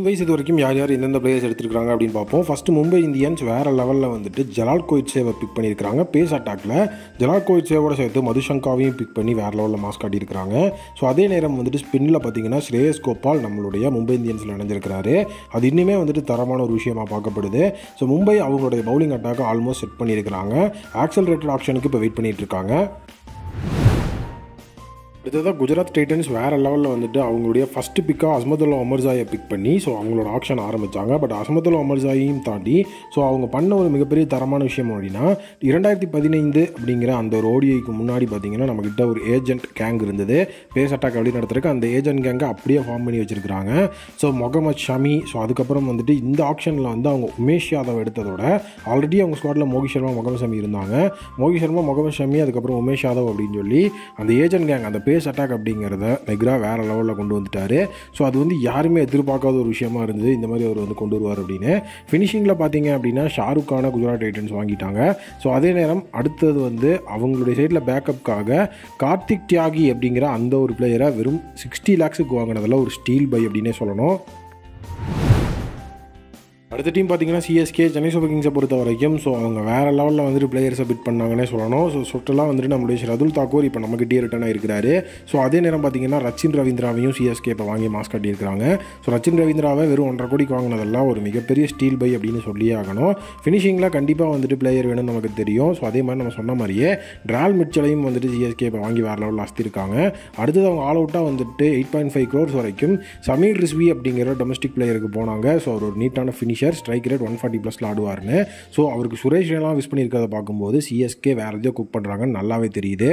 wise இது வரைக்கும் யார் யார் எந்தெந்த பிளேயர்ஸ் எடுத்திருக்காங்க அப்படின்னு பார்ப்போம் ஃபஸ்ட்டு மும்பை இந்தியன்ஸ் வேறு லெவலில் வந்துட்டு ஜலால் கோயிட்சேவை பிக் பண்ணியிருக்காங்க பேஸ் அட்டாக்ல ஜலால் கோயிட்சேவோட சேர்த்து மதுசங்காவையும் பிக் பண்ணி வேறு லெவலில் மாஸ் காட்டியிருக்காங்க ஸோ அதே நேரம் வந்துட்டு ஸ்பின்னில் பார்த்தீங்கன்னா ஸ்ரேயஸ் கோபால் நம்மளுடைய மும்பை இந்தியன்ஸில் இணைஞ்சிருக்கிறாரு அது இன்னுமே வந்துட்டு தரமான ஒரு விஷயமா பார்க்கப்படுது ஸோ மும்பை அவங்களுடைய பவுலிங் அட்டாக்கை ஆல்மோஸ்ட் செட் பண்ணியிருக்கிறாங்க ஆக்சலரேட்டட் ஆப்ஷனுக்கு இப்போ வெயிட் பண்ணிட்டு இருக்காங்க அடுத்ததாக குஜராத் டைட்டன்ஸ் வேறு லெவலில் வந்துட்டு அவங்களுடைய ஃபஸ்ட்டு பிக்காக அஸ்மதுல்லா அமர்ஜாயை பிக் பண்ணி ஸோ அவங்களோட ஆக்ஷன் ஆரம்பித்தாங்க பட் அஸ்மதுல்லா அமர்ஜாயையும் தாண்டி ஸோ அவங்க பண்ண ஒரு மிகப்பெரிய தரமான விஷயம் அப்படின்னா இரண்டாயிரத்தி பதினைந்து அப்படிங்கிற அந்த ஒரு ஓடிஐக்கு முன்னாடி பார்த்தீங்கன்னா நம்மக்கிட்ட ஒரு ஏஜென்ட் கேங் இருந்தது பேஸ் அட்டாக் வழி நடத்துறதுக்கு அந்த ஏஜென்ட் கேங்கை அப்படியே ஃபார்ம் பண்ணி வச்சிருக்காங்க ஸோ முகமது ஷமி ஸோ அதுக்கப்புறம் வந்துட்டு இந்த ஆப்ஷனில் வந்து அவங்க உமேஷ் யாதவ் எடுத்ததோட ஆல்ரெடி அவங்க ஸ்குவாடில் மோகி சர்மா முகமது ஷமி இருந்தாங்க மோகி சர்மா முகமது ஷமி அதுக்கப்புறம் உமேஷ் யாதவ் அப்படின்னு சொல்லி அந்த ஏஜென்ட் கேங் அந்த பேஸ் அட்டாக் அப்படிங்கிறத நெக்ரா வேறு லெவலில் கொண்டு வந்துட்டாரு ஸோ அது வந்து யாருமே எதிர்பார்க்காத ஒரு விஷயமா இருந்தது இந்த மாதிரி அவர் வந்து கொண்டு வருவார் அப்படின்னு ஃபினிஷிங்கில் பார்த்தீங்க அப்படின்னா ஷாருக் கான குஜராத் டைட்டன்ஸ் வாங்கிட்டாங்க ஸோ அதே நேரம் அடுத்தது வந்து அவங்களுடைய சைடில் பேக்கப்புக்காக கார்த்திக் தியாகி அப்படிங்கிற அந்த ஒரு பிளேயரை வெறும் சிக்ஸ்டி லேக்ஸுக்கு வாங்கினதில் ஒரு ஸ்டீல் பை அப்படின்னே சொல்லணும் அடுத்த டீம் பார்த்தீங்கன்னா சிஎஸ்கே சென்னை சூப்பர் கிங்ஸை பொறுத்த வரைக்கும் ஸோ அவங்க வேறு லெவலில் வந்துட்டு பிளேயர்ஸை பிட் பண்ணாங்கன்னே சொல்லணும் ஸோ சுட்டெல்லாம் வந்துட்டு நம்மளுடைய ரதுல் தாக்கூர் இப்போ நமக்கிட்டே ரிட்டர்ன் ஆயிருக்கிறாரு ஸோ அதே நேரம் பார்த்தீங்கன்னா ரச்சின் ரவீந்திராவையும் சிஎஸ்கே இப்போ வாங்கி மாஸ் கட்டியிருக்காங்க ஸோ ரச்சின் ரவீந்திராவை வெறும் ஒன்றரை கோடிக்கு வாங்கினதெல்லாம் ஒரு மிகப்பெரிய ஸ்டீல் பை அப்படின்னு சொல்லியே ஆகணும் ஃபினிஷிங்கில் கண்டிப்பாக வந்துட்டு பிளேயர் வேணும்னு நமக்கு தெரியும் ஸோ அதே மாதிரி நம்ம சொன்ன மாதிரியே ட்ரால் மிச்சலையும் வந்துட்டு சிஎஸ்கே இப்போ வாங்கி வேறு லெவலில் அஸ்திருக்காங்க அடுத்தது அவங்க ஆல் அவுட்டாக வந்துட்டு எயிட் பாயிண்ட் ஃபைவ் க்ரோர்ஸ் வரைக்கும் சமீர் ரிஸ்வி அப்படிங்கிற டொமஸ்டிக் பிளேயருக்கு போனாங்க ஸோ அவர் ஒரு நீட்டான finisher strike rate one forty ப்ளஸில் ஆடுவார்னு ஸோ அவருக்கு சுரேஷ் ரெய்னாலாம் விஷ் பண்ணியிருக்கிறத பார்க்கும்போது சிஎஸ்கே வேறு எதையோ குக் பண்ணுறாங்கன்னு நல்லாவே தெரியுது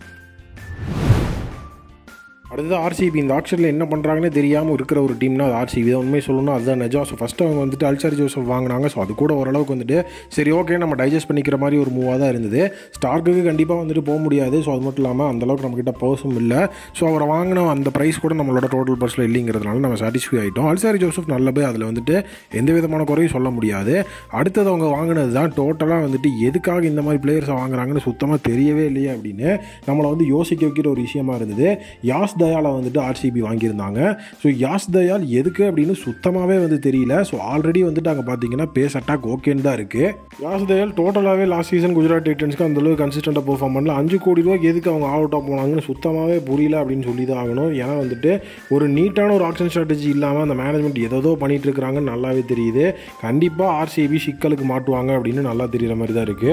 அடுத்தது ஆர்சிபி இந்த ஆக்ஷனில் என்ன பண்ணுறாங்கன்னே தெரியாமல் இருக்கிற ஒரு டீம்னா அது ஆர்சிபி தான் உண்மை சொல்லணும் அதுதான் நிஜம் ஸோ ஃபஸ்ட்டு அவங்க வந்துட்டு அல்சாரி ஜோசப் வாங்கினாங்க ஸோ அது கூட ஓரளவுக்கு வந்துட்டு சரி ஓகே நம்ம டைஜஸ்ட் பண்ணிக்கிற மாதிரி ஒரு மூவாக தான் இருந்தது ஸ்டார்க்குக்கு கண்டிப்பாக வந்துட்டு போக முடியாது ஸோ அது மட்டும் இல்லாமல் அந்தளவுக்கு நம்மக்கிட்ட பர்ஸும் இல்லை ஸோ அவரை வாங்கின அந்த ப்ரைஸ் கூட நம்மளோட டோட்டல் பர்ஸில் இல்லைங்கிறதுனால நம்ம சாட்டிஸ்ஃபை ஆகிட்டோம் அல்சாரி ஜோசப் நல்ல போய் அதில் வந்துட்டு எந்த விதமான குறையும் சொல்ல முடியாது அடுத்தது அவங்க வாங்கினது தான் டோட்டலாக வந்துட்டு எதுக்காக இந்த மாதிரி பிளேயர்ஸை வாங்குறாங்கன்னு சுத்தமாக தெரியவே இல்லையே அப்படின்னு நம்மளை வந்து யோசிக்க வைக்கிற ஒரு விஷயமா இருந்தது யாஸ் தயாலை வந்துட்டு ஆர்சிபி வாங்கியிருந்தாங்க ஸோ யாஸ் தயால் எதுக்கு அப்படின்னு சுத்தமாகவே வந்து தெரியல ஸோ ஆல்ரெடி வந்துட்டு அங்கே பார்த்தீங்கன்னா பேஸ் அட்டாக் ஓகேன்னு தான் இருக்குது யாஸ் தயால் டோட்டலாகவே லாஸ்ட் சீசன் குஜராத் டைட்டன்ஸ்க்கு அந்தளவுக்கு கன்சிஸ்டண்ட்டாக பெர்ஃபார்ம் பண்ணல அஞ்சு கோடி ரூபாய்க்கு எதுக்கு அவங்க ஆல் அவுட்டாக போனாங்கன்னு சுத்தமாகவே புரியல அப்படின்னு சொல்லி தான் ஆகணும் ஏன்னா வந்துட்டு ஒரு நீட்டான ஒரு ஆக்ஷன் ஸ்ட்ராட்டஜி இல்லாமல் அந்த மேனேஜ்மெண்ட் ஏதோ பண்ணிட்டு இருக்கிறாங்கன்னு நல்லாவே தெரியுது கண்டிப்பாக ஆர்சிபி சிக்கலுக்கு மாட்டுவாங்க அப்படின்னு நல்லா தெரிகிற மாதிரி தான் இருக்குது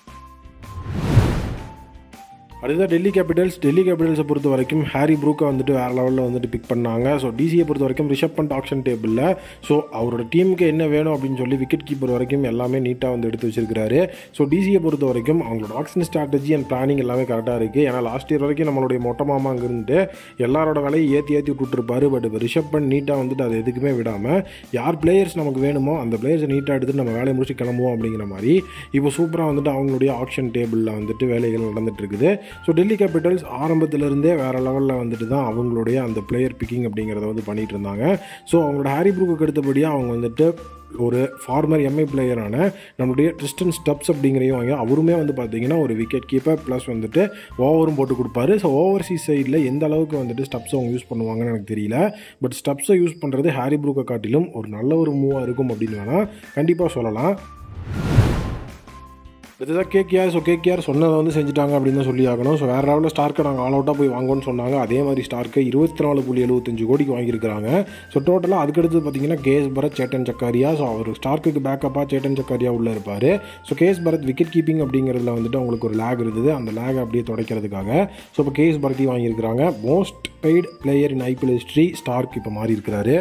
அடுத்தது டெல்லி கேபிட்டல்ஸ் டெல்லி கேபிட்டல்ஸை பொறுத்த வரைக்கும் ஹாரி ப்ரூக்கை வந்துட்டு வேறு லெவலில் வந்துட்டு பிக் பண்ணாங்க ஸோ டிசியை பொறுத்த வரைக்கும் ரிஷப் பண்ட் ஆக்ஷன் டேபிளில் ஸோ அவரோட டீமுக்கு என்ன வேணும் அப்படின்னு சொல்லி விக்கெட் கீப்பர் வரைக்கும் எல்லாமே நீட்டாக வந்து எடுத்து வச்சிருக்காரு ஸோ டிசியை பொறுத்த வரைக்கும் அவங்களோட ஆக்ஷன் ஸ்ட்ராட்டஜி அண்ட் பிளானிங் எல்லாமே கரெக்டாக இருக்குது ஏன்னா லாஸ்ட் இயர் வரைக்கும் நம்மளுடைய மொட்டை மாமா அங்கே இருந்துட்டு எல்லாரோட வேலையை ஏற்றி ஏற்றி விட்டுருப்பாரு பட் இப்போ ரிஷப் பண்ட் நீட்டாக வந்துட்டு அதை எதுக்குமே விடாமல் யார் பிளேயர்ஸ் நமக்கு வேணுமோ அந்த பிளேயர்ஸை நீட்டாக எடுத்துட்டு நம்ம வேலையை முடிச்சு கிளம்புவோம் அப்படிங்கிற மாதிரி இப்போ சூப்பராக வந்துட்டு அவங்களுடைய ஆக்ஷன் டேபிளில் வந்துட்டு வேலைகள் நடந்துட்டு இருக்குது ஸோ டெல்லி கேபிட்டல்ஸ் ஆரம்பத்திலிருந்தே வேறு லெவலில் வந்துட்டு தான் அவங்களுடைய அந்த பிளேயர் பிக்கிங் அப்படிங்கிறத வந்து பண்ணிகிட்டு இருந்தாங்க ஸோ அவங்களோட ஹாரி ப்ரூக்கு அடுத்தபடியாக அவங்க வந்துட்டு ஒரு ஃபார்மர் எம்ஐ பிளேயரான நம்மளுடைய ட்ரிஸ்டன் ஸ்டப்ஸ் அப்படிங்கிறதையும் வாங்கி அவருமே வந்து பார்த்தீங்கன்னா ஒரு விக்கெட் கீப்பர் ப்ளஸ் வந்துட்டு ஓவரும் போட்டு கொடுப்பாரு ஸோ ஓவர்சீஸ் சைடில் எந்த அளவுக்கு வந்துட்டு ஸ்டப்ஸ் அவங்க யூஸ் பண்ணுவாங்கன்னு எனக்கு தெரியல பட் ஸ்டப்ஸை யூஸ் பண்ணுறது ஹாரி ப்ரூக்கை காட்டிலும் ஒரு நல்ல ஒரு மூவாக இருக்கும் அப்படின்னு வேணால் கண்டிப்பாக சொல்லலாம் அடுத்ததாக கேகேஆர் ஸோ கேகேஆர் சொன்னதை வந்து செஞ்சுட்டாங்க அப்படின்னு தான் சொல்லி ஆகணும் ஸோ வேறு லெவலில் ஸ்டார்க்கை நாங்கள் ஆல் அவுட்டாக போய் வாங்கணும்னு சொன்னாங்க அதே மாதிரி ஸ்டார்க்கை இருபத்தி நாலு புள்ளி எழுபத்தஞ்சு கோடிக்கு வாங்கியிருக்காங்க ஸோ டோட்டலாக அதுக்கடுத்து பார்த்தீங்கன்னா கேஎஸ் பரத் சேட்டன் சக்காரியா ஸோ அவர் ஸ்டார்க்குக்கு பேக்கப்பாக சேட்டன் சக்காரியா உள்ளே இருப்பார் so KS Bharat wicket keeping அப்படிங்கிறதுல வந்துட்டு அவங்களுக்கு ஒரு லேக் இருந்தது அந்த லேக் அப்படியே துடைக்கிறதுக்காக ஸோ இப்போ கேஎஸ் பரத்தையும் வாங்கியிருக்கிறாங்க most paid player in IPL history Starc இப்போ மாறி இருக்கிறாரு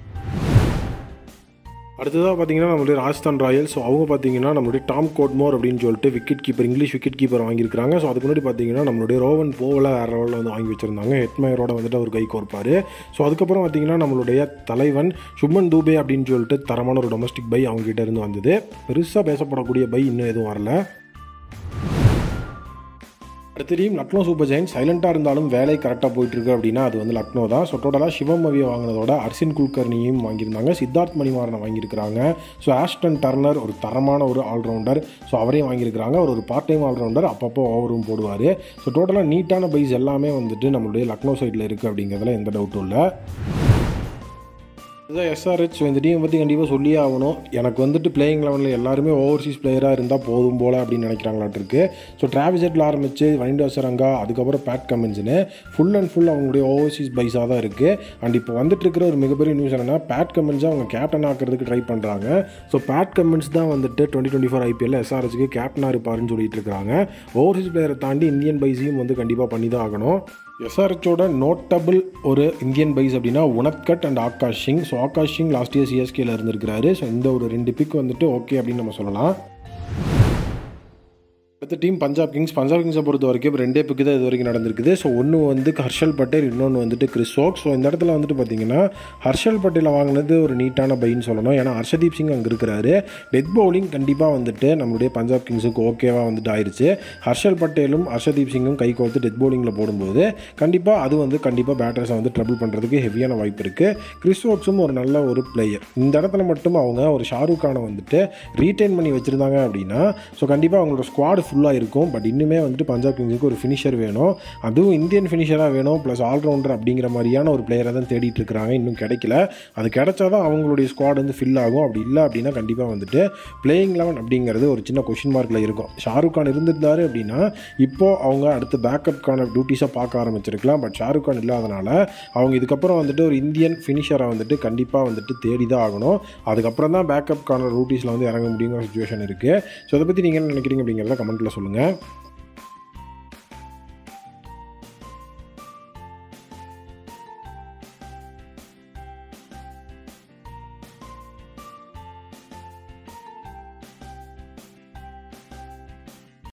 அடுத்ததாக பார்த்தீங்கன்னா நம்மளுடைய ராஜஸ்தான் ராயல்ஸ் ஸோ அவங்க பார்த்தீங்கன்னா நம்மளுடைய டாம் கோட்மோர் அப்படின்னு சொல்லிட்டு wicket keeper English wicket keeper வாங்கியிருக்காங்க ஸோ அதுக்கு முன்னாடி பார்த்தீங்கன்னா நம்மளுடைய ரோவன் போவல வேறு லெவலில் வந்து வாங்கி வச்சிருந்தாங்க ஹெட்மயரோட வந்துட்டு அவர் கை கோர்ப்பார் ஸோ அதுக்கப்புறம் பார்த்தீங்கன்னா நம்மளுடைய தலைவன் சுப்மன் தூபே அப்படின்னு சொல்லிட்டு தரமான ஒரு டொமஸ்டிக் பை அவங்க கிட்ட இருந்து வந்தது பெருசாக பேசப்படக்கூடிய பை இன்னும் எதுவும் வரல அடுத்த டீம் லக்னோ சூப்பர் ஜெயின் சைலண்ட்டாக இருந்தாலும் வேலை கரெக்டாக போயிட்டுருக்கு அப்படின்னா அது வந்து லக்னோ தான் ஸோ டோட்டலாக சிவம் மவியை வாங்கினதோட அர்சின் குல்கர்னியும் வாங்கியிருந்தாங்க சித்தார்த் மணிமாறனை வாங்கியிருக்கிறாங்க ஸோ ஆஷ்டன் டர்னர் ஒரு தரமான ஒரு ஆல்ரவுண்டர் ஸோ அவரையும் வாங்கியிருக்கிறாங்க அவர் ஒரு பார்ட் டைம் ஆல்ரவுண்டர் அப்பப்போ ஓவரும் போடுவார் ஸோ டோட்டலாக நீட்டான பைஸ் எல்லாமே வந்துட்டு நம்மளுடைய லக்னோ சைடில் இருக்குது அப்படிங்கிறதுல எந்த டவுட்டும் இல்லை இதான் எஸ்ஆர்ஹெச் இந்த டீமை பற்றி கண்டிப்பாக சொல்லியே ஆகணும் எனக்கு வந்துட்டு பிளேயிங் லெவலில் எல்லாருமே ஓவர்சீஸ் பிளேயராக இருந்தால் போதும் போல அப்படின்னு நினைக்கிறாங்களாட்டிருக்கு ஸோ டிராவிசெட்டில் ஆரம்பித்து வைண்ட் வசரங்கா அதுக்கப்புறம் பேட் கமின்ஸ்னு ஃபுல் அண்ட் ஃபுல் அவங்களுடைய ஓவர்சீஸ் பைஸாக தான் இருக்குது அண்ட் இப்போ வந்துட்டு இருக்கிற ஒரு மிகப்பெரிய நியூஸ் என்னன்னா பேட் கமின்ஸை அவங்க கேப்டன் ஆக்கிறதுக்கு ட்ரை பண்ணுறாங்க ஸோ பேட் கமின்ஸ் தான் வந்துட்டு டுவெண்ட்டி டுவெண்ட்டி ஃபோர் ஐபிஎல் எஸ்ஆர்ஹெச்சுக்கு கேப்டனாக இருப்பாருன்னு சொல்லிட்டு இருக்காங்க ஓவர்சீஸ் பிளேயரை தாண்டி இந்தியன் பைஸையும் வந்து கண்டிப்பாக பண்ணி தான் ஆகணும் எஸ்ஆர்ஹெச்சோட நோட்டபிள் ஒரு இந்தியன் பைஸ் அப்படின்னா Unadkat and Akash Singh so Akash Singh last year சிஎஸ்கேல இருந்திருக்கிறாரு ஸோ இந்த ஒரு ரெண்டு பிக் வந்துட்டு ஓகே அப்படின்னு நம்ம சொல்லலாம் அடுத்த டீம் பஞ்சாப் கிங்ஸ் பஞ்சாப் கிங்ஸை பொறுத்த வரைக்கும் ரெண்டே பிக்கு தான் இது வரைக்கும் நடந்திருக்குது ஸோ ஒன்று வந்து ஹர்ஷல் பட்டேல் இன்னொன்று வந்துட்டு கிறிஸ் ஓக் ஸோ இந்த இடத்துல வந்துட்டு பார்த்தீங்கன்னா ஹர்ஷல் பட்டேலை வாங்கினது ஒரு நீட்டான பைன்னு சொல்லணும் ஏன்னா ஹர்ஷதீப் சிங் அங்கே இருக்கிறாரு டெத் பவுலிங் கண்டிப்பாக வந்துட்டு நம்மளுடைய பஞ்சாப் கிங்ஸுக்கு ஓகேவாக வந்துட்டு ஆயிடுச்சு ஹர்ஷல் பட்டேலும் ஹர்ஷதீப் சிங்கும் கை கோர்த்து டெத் பவுலிங்கில் போடும்போது கண்டிப்பாக அது வந்து கண்டிப்பாக பேட்டர்ஸை வந்து ட்ரபிள் பண்ணுறதுக்கு ஹெவியான வாய்ப்பு இருக்குது கிறிஸ் ஓக்ஸும் ஒரு நல்ல ஒரு பிளேயர் இந்த இடத்துல மட்டும் அவங்க ஒரு ஷாருக் கானை வந்துட்டு ரீட்டைன் பண்ணி வச்சுருந்தாங்க அப்படின்னா ஸோ கண்டிப்பாக அவங்களோட ஸ்குவாடு ஃபுல்லாக இருக்கும் பட் இன்னுமே வந்துட்டு பஞ்சாப் கிங்ஸுக்கு ஒரு ஃபினிஷர் வேணும் அதுவும் இந்தியன் ஃபினிஷராக வேணும் ப்ளஸ் ஆல்ரவுண்டர் அப்படிங்கிற மாதிரியான ஒரு பிளேயரை தான் தேடிட்டு இருக்கிறாங்க இன்னும் கிடைக்கல அது கிடைச்சா தான் அவங்களுடைய ஸ்குவாட் வந்து ஃபில் ஆகும் அப்படி இல்லை அப்படின்னா கண்டிப்பாக வந்துட்டு பிளேயிங் லெவன் அப்படிங்கிறது ஒரு சின்ன கொஷின் மார்க்கில் இருக்கும் ஷாருக் கான் இருந்திருந்தாரு அப்படின்னா இப்போது அவங்க அடுத்து பேக்கப்கான டியூட்டிஸாக பார்க்க ஆரம்பிச்சிருக்கலாம் பட் ஷாருக் கான் இல்லாதனால அவங்க இதுக்கப்புறம் வந்துட்டு ஒரு இந்தியன் ஃபினிஷரை வந்துட்டு கண்டிப்பாக வந்துட்டு தேடி தான் ஆகணும் அதுக்கப்புறம் தான் பேக்கப்கான ரூட்டீஸில் வந்து இறங்க முடியுங்கிற சுச்சுவேஷன் இருக்குது ஸோ அதை பற்றி நீங்கள் என்ன நினைக்கிறீங்க அப்படிங்கிறத கமெண்ட்டில் சொல்லுங்கள்